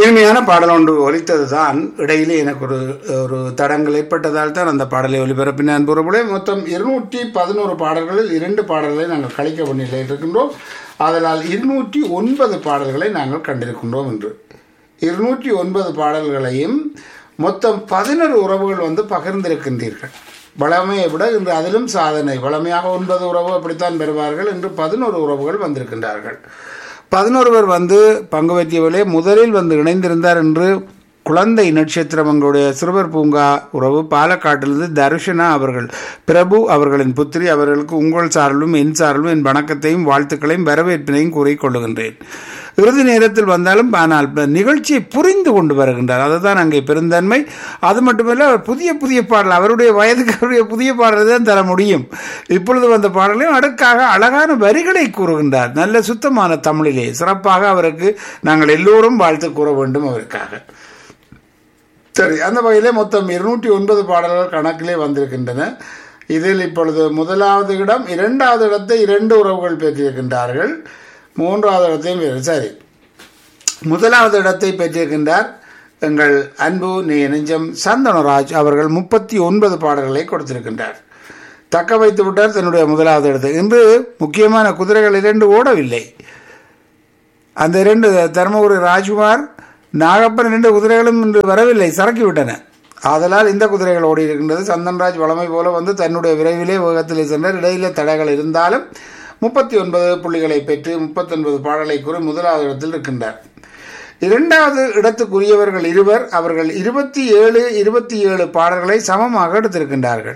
இனிமையான பாடல் ஒன்று ஒலித்தது தான் இடையிலே எனக்கு ஒரு ஒரு தடங்கள் ஏற்பட்டதால் தான் அந்த பாடலை ஒலிபரப்பின அன்புறவுடைய மொத்தம் இருநூற்றி பதினோரு பாடல்களில் இரண்டு பாடல்களை நாங்கள் கழிக்க பண்ணியில் இருக்கின்றோம் அதனால் இருநூற்றி ஒன்பது பாடல்களை நாங்கள் கண்டிருக்கின்றோம் என்று இருநூற்றி ஒன்பது பாடல்களையும் மொத்தம் பதினொரு உறவுகள் வந்து பகிர்ந்திருக்கின்றீர்கள் வளமையை விட இன்று அதிலும் சாதனை வளமையாக ஒன்பது உறவு அப்படித்தான் பெறுவார்கள் என்று பதினோரு உறவுகள் வந்திருக்கின்றார்கள் பதினொருவர் வந்து பங்கு பெற்றியவர்களே முதலில் வந்து இணைந்திருந்தார் என்று குழந்தை நட்சத்திரம் எங்களுடைய சிறுவர் பூங்கா உறவு பாலக்காட்டிலிருந்து தர்ஷனா அவர்கள் பிரபு அவர்களின் புத்திரி அவர்களுக்கு உங்கள் சார்பிலும் என் சார்பிலும் என் வணக்கத்தையும் வாழ்த்துக்களையும் வரவேற்பினையும் கூறிக்கொள்ளுகின்றேன் இறுதி நேரத்தில் வந்தாலும் ஆனால் நிகழ்ச்சியை புரிந்து கொண்டு வருகின்றார் அதுதான் அங்கே பெருந்தன்மை அது மட்டுமல்ல அவர் புதிய புதிய பாடல் அவருடைய வயதுக்கு அவருடைய புதிய பாடலை தான் தர முடியும் இப்பொழுது வந்த பாடலையும் அடுக்காக அழகான வரிகளை கூறுகின்றார் நல்ல சுத்தமான தமிழிலே சிறப்பாக அவருக்கு நாங்கள் எல்லோரும் வாழ்த்து கூற வேண்டும் அவருக்காக சரி அந்த வகையிலே மொத்தம் இருநூற்றி ஒன்பது பாடல்கள் கணக்கிலே வந்திருக்கின்றன இதில் இப்பொழுது முதலாவது இடம் இரண்டாவது இடத்தை இரண்டு உறவுகள் பெற்றிருக்கின்றார்கள் மூன்றாவது இடத்தையும் வேறு சரி முதலாவது இடத்தை பெற்றிருக்கின்றார் எங்கள் அன்பு நீ நெஞ்சம் சந்தனராஜ் அவர்கள் முப்பத்தி ஒன்பது பாடல்களை கொடுத்திருக்கின்றார் தக்க வைத்து விட்டார் தன்னுடைய முதலாவது இடத்தை இன்று முக்கியமான குதிரைகள் இரண்டு ஓடவில்லை அந்த இரண்டு தருமபுரி ராஜ்குமார் நாகப்பன் இரண்டு குதிரைகளும் இன்று வரவில்லை சரக்கி விட்டன ஆதலால் இந்த குதிரைகள் ஓடி இருக்கின்றது சந்தன்ராஜ் வளமை போல வந்து தன்னுடைய விரைவிலே வேகத்திலே சென்றார் இடையிலே தடைகள் இருந்தாலும் முப்பத்தி ஒன்பது புள்ளிகளை பெற்று முப்பத்தொன்பது பாடலை கூறி முதலாவது இடத்தில் இருக்கின்றார் இரண்டாவது இடத்துக்குரியவர்கள் இருவர் அவர்கள் இருபத்தி ஏழு இருபத்தி ஏழு பாடல்களை சமமாக எடுத்திருக்கின்றார்கள்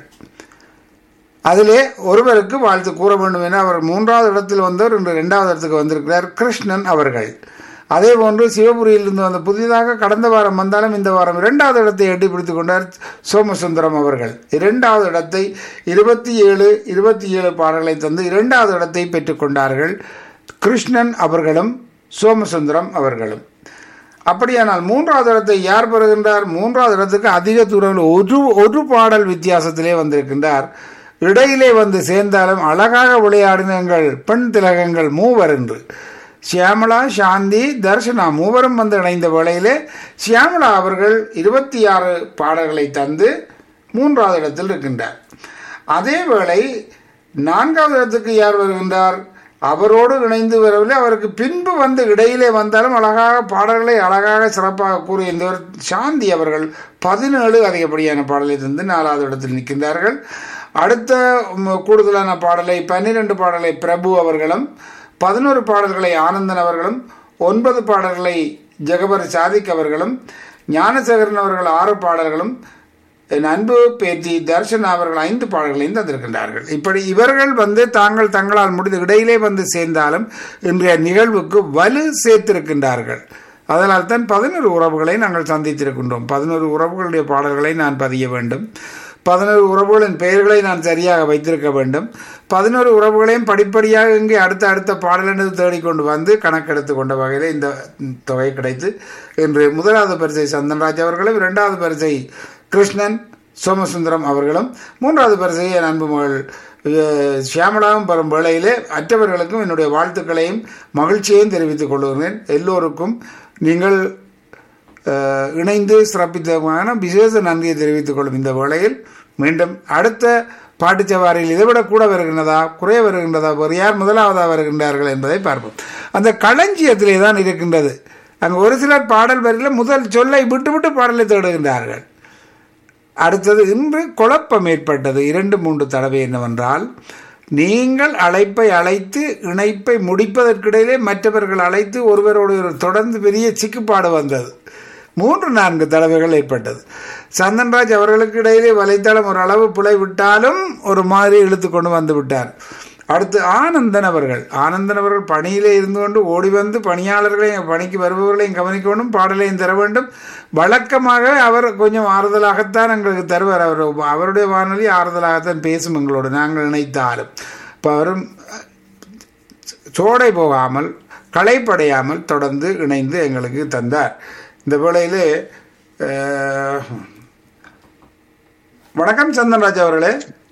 அதிலே ஒருவருக்கு வாழ்த்து கூற வேண்டும் என அவர் மூன்றாவது இடத்தில் வந்தவர் இன்று இரண்டாவது இடத்துக்கு வந்திருக்கிறார் கிருஷ்ணன் அவர்கள் அதே போன்று சிவபுரியிலிருந்து வந்த புதிதாக கடந்த வாரம் வந்தாலும் இந்த வாரம் இரண்டாவது இடத்தை எட்டி பிடித்துக் கொண்டார் சோமசுந்தரம் அவர்கள் இரண்டாவது இடத்தை இருபத்தி ஏழு இருபத்தி ஏழு பாடல்களை தந்து இரண்டாவது இடத்தை பெற்றுக்கொண்டார்கள் கிருஷ்ணன் அவர்களும் சோமசுந்தரம் அவர்களும் அப்படியானால் மூன்றாவது இடத்தை யார் பெறுகின்றார் மூன்றாவது இடத்துக்கு அதிக தூரம் ஒரு ஒரு பாடல் வித்தியாசத்திலே வந்திருக்கின்றார் இடையிலே வந்து சேர்ந்தாலும் அழகாக விளையாடின எங்கள் பெண் திலகங்கள் மூவர் என்று சியாமலா சாந்தி தர்ஷனா மூவரும் வந்து இணைந்த வேளையிலே சியாமலா அவர்கள் இருபத்தி ஆறு பாடல்களை தந்து மூன்றாவது இடத்தில் இருக்கின்றார் அதே வேளை நான்காவது இடத்துக்கு யார் வருகின்றார் அவரோடு இணைந்து வரவில்லை அவருக்கு பின்பு வந்து இடையிலே வந்தாலும் அழகாக பாடல்களை அழகாக சிறப்பாக கூறிய இந்த சாந்தி அவர்கள் பதினேழு அதிகப்படியான பாடலை தந்து நாலாவது இடத்தில் நிற்கின்றார்கள் அடுத்த கூடுதலான பாடலை பன்னிரண்டு பாடலை பிரபு அவர்களும் பதினோரு பாடல்களை ஆனந்தன் அவர்களும் ஒன்பது பாடல்களை ஜெகபர் சாதிக் அவர்களும் ஞானசேகரன் அவர்கள் ஆறு பாடல்களும் என் அன்பு பேத்தி தர்ஷன் அவர்கள் ஐந்து பாடல்களையும் தந்திருக்கின்றார்கள் இப்படி இவர்கள் வந்து தாங்கள் தங்களால் முடிந்த இடையிலே வந்து சேர்ந்தாலும் இன்றைய நிகழ்வுக்கு வலு சேர்த்திருக்கின்றார்கள் அதனால் தான் பதினோரு உறவுகளை நாங்கள் சந்தித்திருக்கின்றோம் பதினோரு உறவுகளுடைய பாடல்களை நான் பதிய வேண்டும் பதினோரு உறவுகளின் பெயர்களை நான் சரியாக வைத்திருக்க வேண்டும் பதினோரு உறவுகளையும் படிப்படியாக இங்கே அடுத்த அடுத்த பாடலென்று தேடிக்கொண்டு வந்து கணக்கெடுத்து கொண்ட வகையில் இந்த தொகை கிடைத்து இன்று முதலாவது பரிசை சந்தன்ராஜ் அவர்களும் இரண்டாவது பரிசை கிருஷ்ணன் சோமசுந்தரம் அவர்களும் மூன்றாவது பரிசை என் அன்பு மகள் சியாமலாவும் பெறும் வேளையிலே அற்றவர்களுக்கும் என்னுடைய வாழ்த்துக்களையும் மகிழ்ச்சியையும் தெரிவித்துக் கொள்கிறேன் எல்லோருக்கும் நீங்கள் இணைந்து சிறப்பித்தமான விசேஷ நன்றியை தெரிவித்துக் கொள்ளும் இந்த வேளையில் மீண்டும் அடுத்த பாட்டுச்சவாரியில் இதைவிட கூட வருகின்றதா குறைய வருகின்றதா வேறு யார் முதலாவதாக வருகின்றார்கள் என்பதை பார்ப்போம் அந்த களஞ்சியத்திலே தான் இருக்கின்றது அங்கே ஒரு சிலர் பாடல் வரியில் முதல் சொல்லை விட்டு விட்டு பாடலை தேடுகின்றார்கள் அடுத்தது இன்று குழப்பம் ஏற்பட்டது இரண்டு மூன்று தடவை என்னவென்றால் நீங்கள் அழைப்பை அழைத்து இணைப்பை முடிப்பதற்கிடையிலே மற்றவர்கள் அழைத்து ஒருவரோடு தொடர்ந்து பெரிய சிக்குப்பாடு வந்தது மூன்று நான்கு தடவைகள் ஏற்பட்டது சந்தன்ராஜ் அவர்களுக்கு இடையிலே வலைத்தளம் ஒரு அளவு பிழை விட்டாலும் ஒரு மாதிரி இழுத்து கொண்டு வந்து விட்டார் அடுத்து ஆனந்தன் அவர்கள் ஆனந்தன் அவர்கள் பணியிலே இருந்து கொண்டு ஓடி வந்து பணியாளர்களையும் பணிக்கு வருபவர்களையும் கவனிக்க வேண்டும் பாடலையும் தர வேண்டும் வழக்கமாக அவர் கொஞ்சம் ஆறுதலாகத்தான் எங்களுக்கு தருவார் அவர் அவருடைய வானொலி ஆறுதலாகத்தான் பேசும் எங்களோடு நாங்கள் நினைத்தாலும் இப்போ அவரும் சோடை போகாமல் களைப்படையாமல் தொடர்ந்து இணைந்து எங்களுக்கு தந்தார் இந்த வேளையிலே வணக்கம் சந்தன்ராஜ் அவர்களே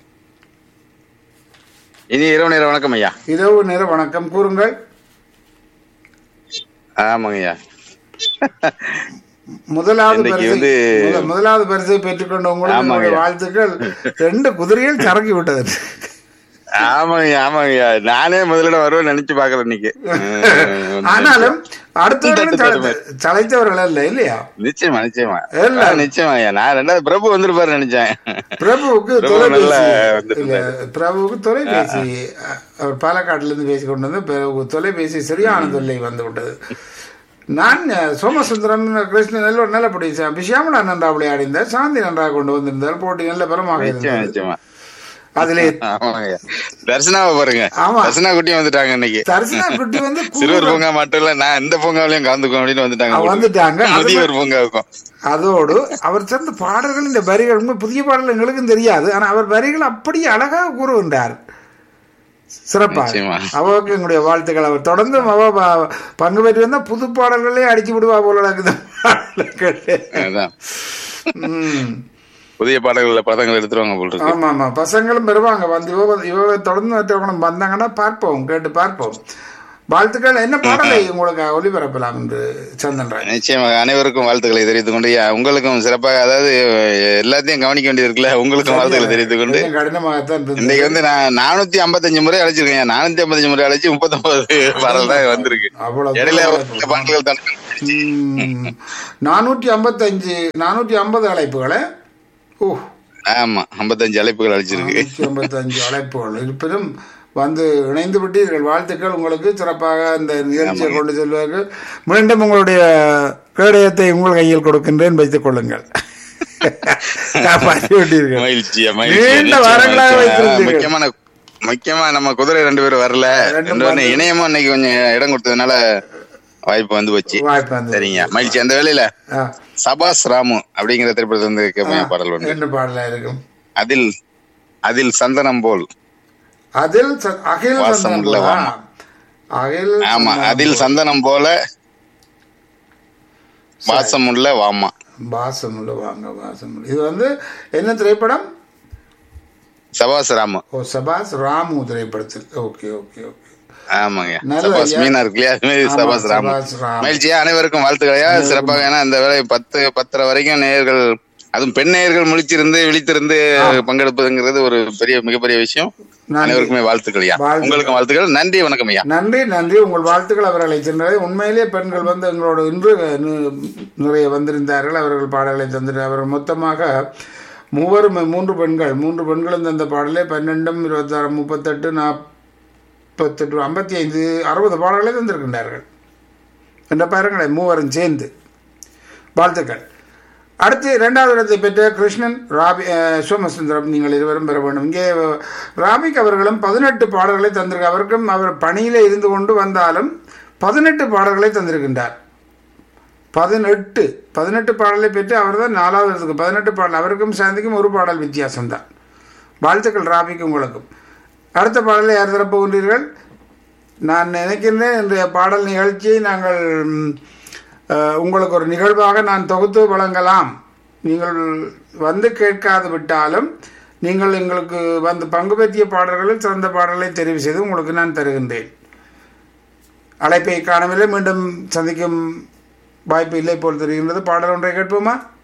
இனி இரவு நேர வணக்கம் ஐயா இரவு நேர வணக்கம் கூறுங்கள் ஆமாங்க ஐயா முதலாவது இன்னைக்கு பரிசு வந்து- முத- முதலாவது பரிசை பெற்றுக்கொண்ட உங்களுக்கு ஆமாங்க. என்னுடைய வாழ்த்துக்கள் ரெண்டு குதிரைகள் சரக்கி விட்டது ஆமாங்கய்யா ஆமாங்கய்யா நானே முதலிடம் வருவேன் நினைச்சு பாக்குறேன் இன்னைக்கு உம், ஆனாலும் அடுத்தவர்களும் தட்டு சளைத்த- சளைத்தவர்கள் அல்ல இல்லையா நிச்சயமா நிச்சயமா இல்ல. ஆ, நிச்சயமா ஐயா நான் ரெண்டாவது பிரபு வந்திருப்பாரு நினைச்சேன் பிரபுவுக்கு பிரபு தொலைபேசி நல்லா இல்ல வந்திருந்தாரு. பிரபுவுக்கு தொலைபேசி அவர் பாலக்காட்டுல இருந்து பேசி கொண்டு வந்து பிரபு தொலைபேசி சரியான தொல்லை வந்து விட்டது நான் அஹ், சோமசுந்தரம் கிருஷ்ணன் எல்லோரும் நல்லபடி விஷயாமலா நன்றாக விளையாடிந்தார் சாந்தி நன்றாக கொண்டு வந்திருந்தார் போட்டி நல்ல பலமாக நிச்சயமா இருந்தது நிச்சயமா அதிலே ஆமாங்கய்யா தர்சனாவை பாருங்க ஆமா. தர்சனா குட்டியும் வந்துட்டாங்க இன்னைக்கு தரிசனா குட்டி வந்து சிறுவர் கூடுதல் பூங்கா மட்டும் இல்ல நான் இந்த பூங்காவிலையும் கலந்துக்கும் அப்படின்னு வந்துட்டாங்க அவ போல. வந்துட்டாங்க. அது முதியோர் பூங்காவுக்கும் அதோடு அவர் சேர்ந்த பாடல்கள் இந்த வரிகள் உண்மை புதிய பாடல் எங்களுக்கும் தெரியாது ஆனா அவர் வரிகள் அப்படியே அழகாக கூறுகின்றார் சிறப்பா நிச்சயமா. அவருக்கு எங்களுடைய வாழ்த்துக்கள் அவர் தொடர்ந்து அவ ப- பங்கு பெற்று வந்தா புது பாடல்களே அடிச்சு விடுவா போல இருக்குது பாடல்கள். அதான் ம். புதிய பாடல்கள்ல படங்கள் எடுத்துருவாங்க போல் இருக்கு ஆமா ஆமா பசங்களும் வருவாங்க வந்து இவ இவ தொடர்ந்து மற்றவங்களும் வந்தாங்கன்னா பார்ப்போம் கேட்டு பார்ப்போம் வாழ்த்துக்கள் என்ன பாடலை உங்களுக்கு ஒளிபரப்பலாம் என்று சந்தன்ராஜ் நிச்சயமாக அனைவருக்கும் வாழ்த்துக்களை தெரிவித்துக் கொண்டு ஐயா, உங்களுக்கும் சிறப்பாக அதாவது எல்லாத்தையும் கவனிக்க வேண்டியது இருக்குல்ல உங்களுக்கும் வாழ்த்துக்களை தெரிவித்துக் கொண்டு கொஞ்சம் கடினமாகத்தான் இருந்தது இன்னைக்கு வந்து நான் நானூத்தி ஐம்பத்தஞ்சு முறை அழைச்சிருக்கேன் நானூத்தி ஐம்பத்தஞ்சு முறை அழைச்சு முப்பத்தொன்பது பாடல் தான் வந்திருக்கு அவ்வளவு இடையில ஒரு சில பாடல்கள் தான் ம். நானூற்றி ஐம்பத்தஞ்சு நானூற்றி ஐம்பது அழைப்புகளை ஓ ஆமா ஐம்பத்தஞ்சு அழைப்புகள் அழைச்சிருக்கு நானூற்றி ஐம்பத்தஞ்சு அழைப்புகள் இருப்பினும் வந்து இணைந்து விட்டீர்கள் வாழ்த்துக்கள் உங்களுக்கு சிறப்பாக இந்த நிகழ்ச்சியை கொண்டு செல்வார்கள் மீண்டும் உங்களுடைய கேடயத்தை உங்கள் கையில் கொடுக்கின்றேன் வைத்துக் கொள்ளுங்கள் காப்பாற்றி விட்டீர்கள் மகிழ்ச்சியா நீண்ட வாரங்களாக மகிழ்ச்சி வைத்திருந்தீர்கள். முக்கியமான முக்கியமா நம்ம குதிரை ரெண்டு பேரும் வரல ரெண்டு ரெண்டு பேரும் இணையமும் இன்னைக்கு கொஞ்சம் இடம் கொடுத்ததுனால வாய்ப்பு வந்து போச்சு வாய்ப்பு வந்து சரிங்க மகிழ்ச்சி அந்த வேலையில ஆ, சபாஸ் ராமு அப்படிங்கிற திரைப்படத்துல இருந்து கேட்பேன் பாடல் ஒன்று என்ன பாடலா இருக்கும் அதில் அதில் சந்தனம் போல் அதில் ச- அகில் வாசம் சந்தனம் உள்ள போலா? வாமா. அகில் ஆமா சந்தனம் அதில் சந்தனம் போல வாசம் உள்ள வாமா வாசம் உள்ள வாங்க வாசம் உள்ள. இது வந்து என்ன திரைப்படம் சபாஸ் ராமு ஓ சபாஸ் ராமு திரைப்படத்தில் ஓகே ஓகே ஓகே ஆமாங்க நல்ல சபாஸ் ஐயா. மீனா இருக்கு இல்லையா அது மாதிரி ஆமா, சபாஸ் ராமு சபாஸ் ராமு. மகிழ்ச்சியா அனைவருக்கும் வாழ்த்துக்களையா சிறப்பாக ஏன்னா இந்த வேலை பத்து பத்தரை வரைக்கும் நேயர்கள் அதுவும் பெண் நேயர்கள் முழிச்சிருந்து விழித்திருந்து பங்கெடுப்பதுங்கிறது ஒரு பெரிய மிகப்பெரிய விஷயம் நன்றி. அனைவருக்குமே வாழ்த்துக்கள்யா வாழ்த்துக்கள். உங்களுக்கும் வாழ்த்துக்கள் நன்றி வணக்கம் ஐயா நன்றி நன்றி உங்கள் வாழ்த்துக்கள் அவர்களை சென்றதை உண்மையிலே பெண்கள் வந்து எங்களோட இன்று நி- நிறைய வந்திருந்தார்கள் அவர்கள் பாடல்களை தந்திருந்தார் அவர்கள் மொத்தமாக மூவரும் மூன்று பெண்கள் மூன்று பெண்களும் தந்த பாடலே பன்னெண்டும் இருபத்தாறு முப்பத்தெட்டு நாற்பத்தெட்டு ஐம்பத்தி ஐந்து அறுபது பாடல்களை தந்திருக்கின்றார்கள் என்ற பாருங்களேன் மூவரும் சேர்ந்து வாழ்த்துக்கள் அடுத்து இரண்டாவது இடத்தை பெற்ற கிருஷ்ணன் ராபி அஹ், சோமசுந்தரம் நீங்கள் இருவரும் பெற வேண்டும் இங்கே அஹ், ராபிக் அவர்களும் பதினெட்டு பாடல்களை தந்திருக்க அவருக்கும் அவர் பணியில இருந்து கொண்டு வந்தாலும் பதினெட்டு பாடல்களை தந்திருக்கின்றார் பதினெட்டு பதினெட்டு பாடலை பெற்று அவர் தான் நாலாவது இடத்துக்கு பதினெட்டு பாடல் அவருக்கும் சாந்திக்கும் ஒரு பாடல் வித்தியாசம்தான் வாழ்த்துக்கள் ராபிக் உங்களுக்கும் அடுத்த பாடலை யார் தரப்போகின்றீர்கள் நான் நினைக்கின்றேன் இன்றைய பாடல் நிகழ்ச்சியை நாங்கள் ம், அஹ், உங்களுக்கு ஒரு நிகழ்வாக நான் தொகுத்து வழங்கலாம் நீங்கள் வந்து கேட்காது விட்டாலும் நீங்கள் எங்களுக்கு வந்து பங்கு பெற்றிய பாடல்களில் சிறந்த பாடலை தெரிவு செய்து உங்களுக்கு நான் தருகின்றேன் அழைப்பை காணவில்லை மீண்டும் சந்திக்கும் வாய்ப்பு இல்லை போல் தெரிகின்றது பாடல் ஒன்றை கேட்போமா